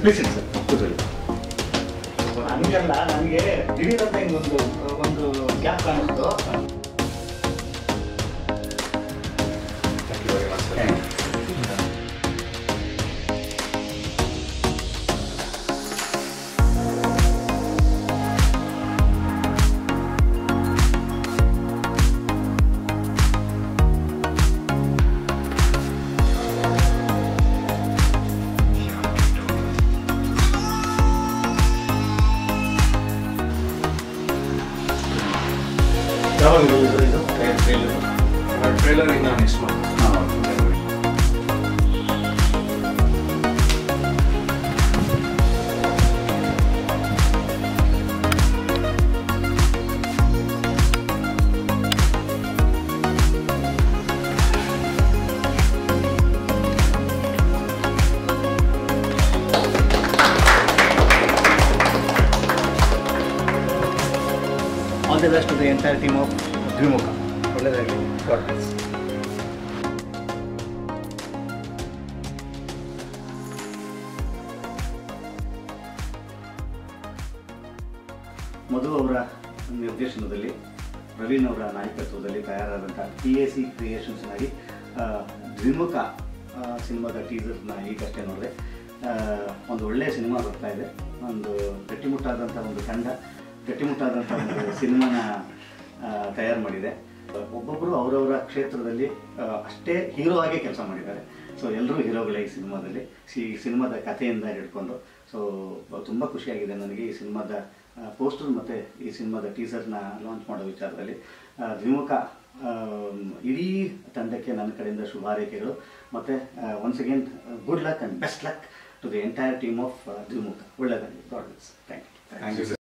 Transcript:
please sir ಕೂತ್ಕೊಳ್ಳಿ ನನಗಲ್ಲ ನನಗೆ ದಿಢೀರಂತ ಹಿಂಗೊಂದು ಒಂದು ಗ್ಯಾಪ್ ಕಾಣಿಸ್ತು ಯಾವಾಗ release ಇದು ಟ್ರೇಲರ್ ಇಂದ next month all the best to the entire team of Dwimukha ಒಳ್ಳೆಯದಾಗಲಿ ಗಾಡ್ ಬ್ಲೆಸ್ ಮಧು ಅವರ ನಿರ್ದೇಶನದಲ್ಲಿ ಪ್ರವೀಣ್ ಅವರ ನಾಯಕತ್ವದಲ್ಲಿ ತಯಾರಾದಂಥ ಟಿ ಎ ಸಿ ಕ್ರಿಯೇಷನ್ಸ್ನಾಗಿ ದ್ವಿಮುಖ ಆ, ಸಿನಿಮಾದ ಟೀಸರ್ನ ಈಗಷ್ಟೇ ನೋಡಿದೆ ಆ, ಒಂದು ಒಳ್ಳೆಯ ಸಿನಿಮಾ ಬರ್ತಾ ಇದೆ ಒಂದು ಗಟ್ಟಿಮುಟ್ಟಾದಂಥ ಒಂದು ತಂಡ ಗಟ್ಟಿಮುಟ್ಟಾದಂಥ ಒಂದು ಸಿನಿಮಾನ ಆ, ತಯಾರು ಮಾಡಿದೆ ಒಬ್ಬೊಬ್ಬರು ಅವರವರ ಕ್ಷೇತ್ರದಲ್ಲಿ ಆ, ಅಷ್ಟೇ ಹೀರೋ ಆಗಿ ಕೆಲಸ ಮಾಡಿದ್ದಾರೆ ಸೊ ಎಲ್ಲರೂ ಹೀರೋಗಳೇ ಈ ಸಿನಿಮಾದಲ್ಲಿ ಈ ಸಿನಿಮಾದ ಕಥೆಯಿಂದ ಹಿಡ್ಕೊಂಡು ಸೊ ತುಂಬ ಖುಷಿಯಾಗಿದೆ ನನಗೆ ಈ ಸಿನಿಮಾದ ಪೋಸ್ಟರ್ ಮತ್ತು ಈ ಸಿನಿಮಾದ ಟೀಸರ್ನ ಲಾಂಚ್ ಮಾಡೋ ವಿಚಾರದಲ್ಲಿ ಆ, ದ್ವಿಮುಖ ಆ, ಇಡೀ ತಂಡಕ್ಕೆ ನನ್ನ ಕಡೆಯಿಂದ ಶುಭ ಹಾರೈಕೆಗಳು ಮತ್ತು once again good luck and best luck to the entire team of Dwimukha ಒಳ್ಳೆಯದಾಗಲಿ God bless thank you thank you